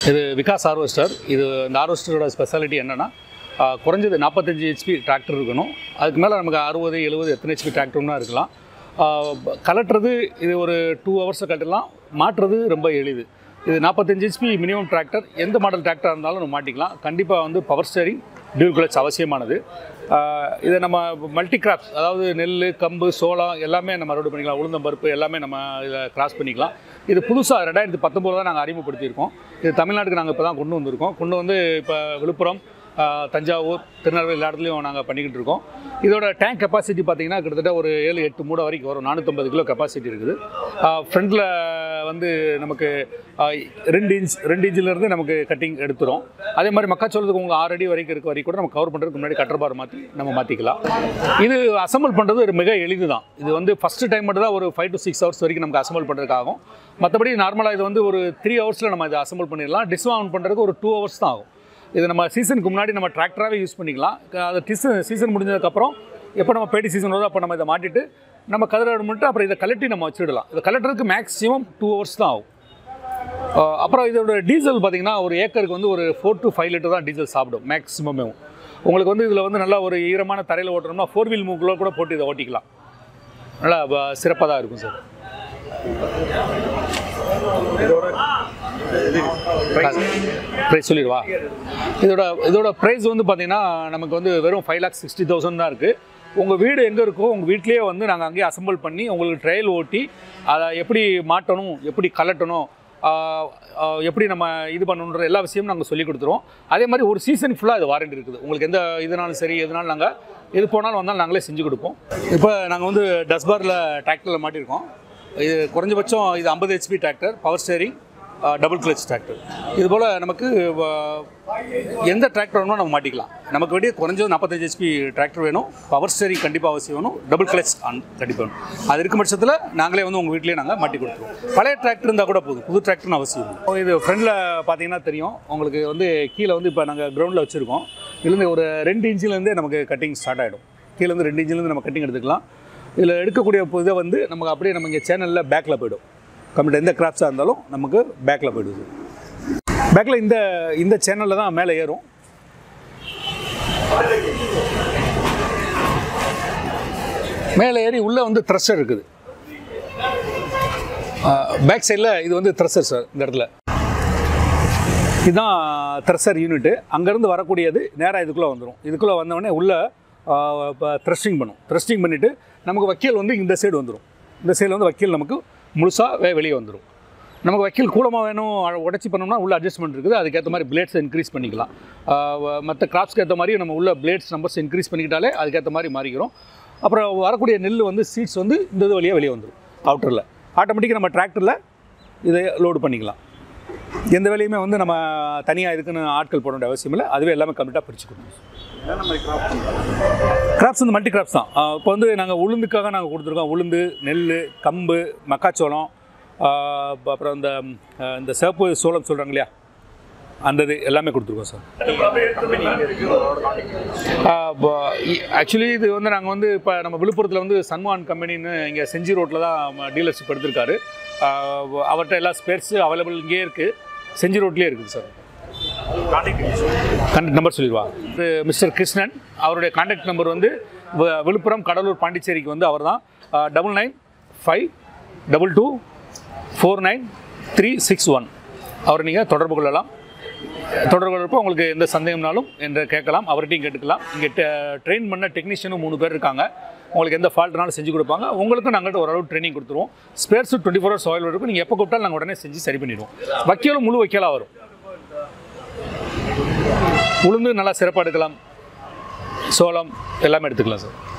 இது விகாஸ் ஹார்வெஸ்டர் இது இந்த ஹார்வெஸ்டரோட ஸ்பெஷாலிட்டி என்னென்னா குறைஞ்சது நாற்பத்தஞ்சு ஹெச்பி டிராக்டர் இருக்கணும் அதுக்கு மேலே நமக்கு அறுபது எழுபது எத்தனை ஹெச்பி டிராக்டர்னா இருக்கலாம் ஆஹ் கலட்டுறது இது ஒரு டூ ஹவர்ஸில் கட்டலாம் மாட்டுறது ரொம்ப எளிது இது நாற்பத்தஞ்சு ஹெச்பி மினிமம் டிராக்டர் எந்த மாடல் டிராக்டராக இருந்தாலும் நம்ம மாட்டிக்கலாம் கண்டிப்பாக வந்து பவர் ஸ்டேரிங் டியூல் கிளச் அவசியமானது ஆஹ் இதை நம்ம மல்டி கிராப்ஸ் அதாவது நெல் கம்பு சோளம் எல்லாமே நம்ம அறுவடை பண்ணிக்கலாம் உளுந்தம் பருப்பு எல்லாமே நம்ம இதில் கிராஸ் பண்ணிக்கலாம் இது புதுசாக ரெண்டாயிரத்தி பத்தொம்போது தான் நாங்கள் அறிமுகப்படுத்தியிருக்கோம் இது தமிழ்நாட்டுக்கு நாங்கள் இப்போ தான் கொண்டு வந்திருக்கோம் கொண்டு வந்து இப்போ விழுப்புரம் ஆஹ் தஞ்சாவூர் திருநெல்வேலி எல்லா இடத்துலையும் நாங்கள் பண்ணிக்கிட்டு இருக்கோம் இதோட டேங்க் கெப்பாசிட்டி பார்த்தீங்கன்னா கிட்டத்தட்ட ஒரு ஏழு எட்டு மூடை வரைக்கும் வரும் நானூற்றம்பது கிலோ கெப்பாசிட்டி இருக்குது ஃப்ரண்ட்டில் வந்து நமக்கு ஆஹ் ரெண்டு இன்ச் ரெண்டு இன்ச்சிலேருந்து நமக்கு கட்டிங் எடுத்துரும் அதே மாதிரி மக்காச்சோளத்துக்கு உங்களுக்கு ஆறு அடி வரைக்கும் இருக்க வரைக்கும் கூட நம்ம கவர் பண்ணுறதுக்கு முன்னாடி கட்டர் பார் மாற்றி நம்ம மாற்றிக்கலாம் இது அசம்பிள் பண்ணுறது ஒரு மிக எளிது தான் இது வந்து ஃபஸ்ட்டு டைம் மட்டும் தான் ஒரு ஃபைவ் டு சிக்ஸ் ஹவர்ஸ் வரைக்கும் நமக்கு அசம்பிள் பண்ணுறதுக்கு ஆகும் மற்றபடி நார்மலாக இது வந்து ஒரு த்ரீ ஹவர்ஸில் நம்ம இதை அசம்பிள் பண்ணிடலாம் டிஸ்மவுண்ட் பண்ணுறதுக்கு ஒரு டூ ஹவர்ஸ் தான் ஆகும் இது நம்ம சீசனுக்கு முன்னாடி நம்ம டிராக்டராகவே யூஸ் பண்ணிக்கலாம் க- அது சீசன் சீசன் முடிஞ்சதுக்கப்புறம் எப்போ நம்ம பேட்டி சீசன் வருதோ அப்போ நம்ம இதை மாட்டிட்டு நம்ம கதிராடு மட்டும் அப்புறம் இதை கலட்டி நம்ம வச்சிடலாம் இதை கலட்டுறதுக்கு மேக்ஸிமம் டூ ஹவர்ஸ் தான் ஆகும் அஹ் அப்புறம் இதோட டீசல் பார்த்தீங்கன்னா ஒரு ஏக்கருக்கு வந்து ஒரு ஃபோர் டு ஃபைவ் லிட்டர் தான் டீசல் சாப்பிடும் மேக்ஸிமமே உங்களுக்கு வந்து இதில் வந்து நல்லா ஒரு ஈரமான தரையில் ஓட்டணும்னா ஃபோர் வீல் மூக்கில் கூட போட்டு இதை ஓட்டிக்கலாம் நல்லா சிறப்பாக தான் இருக்கும் சார் ப்ரைஸ் சொல்லிடுவா இதோட இதோட ப்ரைஸ் வந்து பார்த்தீங்கன்னா நமக்கு வந்து வெறும் ஃபைவ் லேக் சிக்ஸ்டி தௌசண்ட் தான் இருக்குது உங்கள் வீடு எங்கே இருக்கோ உங்கள் வீட்லேயே வந்து நாங்கள் அங்கேயே அசம்பிள் பண்ணி உங்களுக்கு ட்ரையல் ஓட்டி அதை எப்படி மாட்டணும் எப்படி கலட்டணும் ஆஹ் ஆஹ் எப்படி நம்ம இது பண்ணணுன்ற எல்லா விஷயமும் நாங்கள் சொல்லி கொடுத்துருவோம் அதே மாதிரி ஒரு சீசன் ஃபுல்லாக இது வாரண்டி இருக்குது உங்களுக்கு எந்த இதுனாலும் சரி எதுனாலும் நாங்கள் எது போனாலும் வந்தாலும் நாங்களே செஞ்சு கொடுப்போம் இப்போ நாங்கள் வந்து டஸ்பாரில் டிராக்டரில் மாட்டியிருக்கோம் இது குறைஞ்சபட்சம் இது ஐம்பது HP tractor power steering double clutch tractor இது போல் நமக்கு வ- எந்த டிராக்டர் வேணுமோ நம்ம மாட்டிக்கலாம் நமக்கு வேண்டிய குறைஞ்சது நாற்பத்தஞ்சு ஹெச்பி டிராக்டர் வேணும் பவர் ஸ்டேரிங் கண்டிப்பாக அவசியம் வேணும் டபுள் கிளச் கண்டிப்பாக வேணும் அது இருக்கும் பட்சத்தில் நாங்களே வந்து உங்கள் வீட்டிலேயே நாங்கள் மாட்டி கொடுத்துருவோம் பழைய டிராக்டர் இருந்தால் கூட போதும் புது டிராக்டர்னு அவசியம் இல்லை இது ஃப்ரண்டில் பார்த்தீங்கன்னா தெரியும் உங்களுக்கு வந்து கீழே வந்து இப்போ நாங்கள் கிரவுண்டில் வச்சுருக்கோம் இதுலேருந்து ஒரு ரெண்டு இன்ச்சிலேருந்தே நமக்கு கட்டிங் ஸ்டார்ட் ஆகிடும் கீழே இருந்து ரெண்டு இன்ச்சிலேருந்து நம்ம கட்டிங் எடுத்துக்கலாம் இதில் எடுக்கக்கூடிய இதை வந்து நமக்கு அப்படியே நம்ம இங்கே சேனலில் பேக்கில் போயிடும் கம்ப்ளீட் எந்த கிராப்ஸாக இருந்தாலும் நமக்கு பேக்கில் போயிடுது பேக்கில் இந்த இந்த சேனலில் தான் மேலே ஏறும் மேலே ஏறி உள்ளே வந்து த்ரெஷர் இருக்குது பேக் சைடில் இது வந்து த்ரெஷர் சார் இந்த இடத்துல இதுதான் த்ரெஷர் யூனிட்டு அங்கேருந்து வரக்கூடியது நேராக இதுக்குள்ளே வந்துடும் இதுக்குள்ளே வந்தவொடனே உள்ளே இப்போ த்ரெஸ்டிங் பண்ணும் த்ரெஸ்டிங் பண்ணிவிட்டு நமக்கு வக்கீல் வந்து இந்த சைடு வந்துடும் இந்த சைடில் வந்து வக்கீல் நமக்கு முழுசாக வெளியே வந்துடும் நமக்கு வக்கீல் கூலமாக வேணும் அ- உடைச்சி பண்ணோம்னா உள்ள அட்ஜஸ்ட்மெண்ட் இருக்குது அதுக்கேற்ற மாதிரி பிளேட்ஸ் இன்க்ரீஸ் பண்ணிக்கலாம் மற்ற கிராப்ஸ்க்கு ஏற்ற மாதிரி நம்ம உள்ள பிளேட்ஸ் நம்பர்ஸ் இன்க்ரீஸ் பண்ணிக்கிட்டாலே அதுக்கேற்ற மாதிரி மாறிக்கிறோம் அப்புறம் வரக்கூடிய நெல் வந்து சீட்ஸ் வந்து இந்த இது வழியாக வெளியே வந்துடும் அவுட்டரில் ஆட்டோமேட்டிக்காக நம்ம டிராக்டரில் இதை லோடு பண்ணிக்கலாம் எந்த வேலையுமே வந்து நம்ம தனியாக இதுக்குன்னு ஆட்கள் போட வேண்டிய அவசியம் இல்லை அதுவே எல்லாமே கம்ப்ளீட்டாக பிரிச்சு கொடுக்கும் கிராப்ஸ் வந்து மல்டி கிராப்ஸ் தான் இப்போ வந்து நாங்கள் உளுந்துக்காக நாங்கள் கொடுத்துருக்கோம் உளுந்து நெல் கம்பு மக்காச்சோளம் ஆஹ் அப்ப- அப்புறம் இந்த ஆஹ் இந்த சிவப்பு சோளம் சொல்கிறாங்க இல்லையா அந்த இது எல்லாமே கொடுத்துருக்கோம் சார் ஆக்சுவலி இது வந்து நாங்கள் வந்து இப்போ நம்ம விழுப்புரத்தில் வந்து சன்மான் கம்பெனின்னு இங்கே செஞ்சி ரோட்டில் தான் டீலர்ஷிப் எடுத்திருக்காரு ஆஹ் அவர்கிட்ட எல்லா ஸ்பேர்ஸு அவைலபிள் இங்கேயே இருக்குது செஞ்சி ரோட்லேயே இருக்குது சார் கான்டாக்ட் நம்பர் சொல்லிடுவா இது மிஸ்டர் கிருஷ்ணன் அவருடைய கான்டாக்ட் நம்பர் வந்து வி- விழுப்புரம் கடலூர் பாண்டிச்சேரிக்கு வந்து அவர் தான் double nine five double two four nine three six one அவரை நீங்கள் தொடர்பு கொள்ளலாம் தொடர்பு கொள்றப்போ உங்களுக்கு எந்த சந்தேகம்னாலும் என்று கேட்கலாம் அவர்கிட்டையும் கேட்டுக்கலாம் இங்கே ட்ரெயின் பண்ண டெக்னீஷியனும் மூணு பேர் இருக்காங்க உங்களுக்கு எந்த ஃபால்ட்னாலும் செஞ்சு கொடுப்பாங்க உங்களுக்கும் நாங்கள் ஓரளவு ட்ரைனிங் கொடுத்துருவோம் spares twenty four hours oil இருக்கும் நீங்கள் எப்போ கூப்பிட்டாலும் நாங்கள் உடனே செஞ்சு சரி பண்ணிடுவோம் வக்கீலும் முழு வக்கீலாக வரும் உளுந்து நல்லா சிறப்பாக எடுக்கலாம் சோளம் எல்லாமே எடுத்துக்கலாம் சார்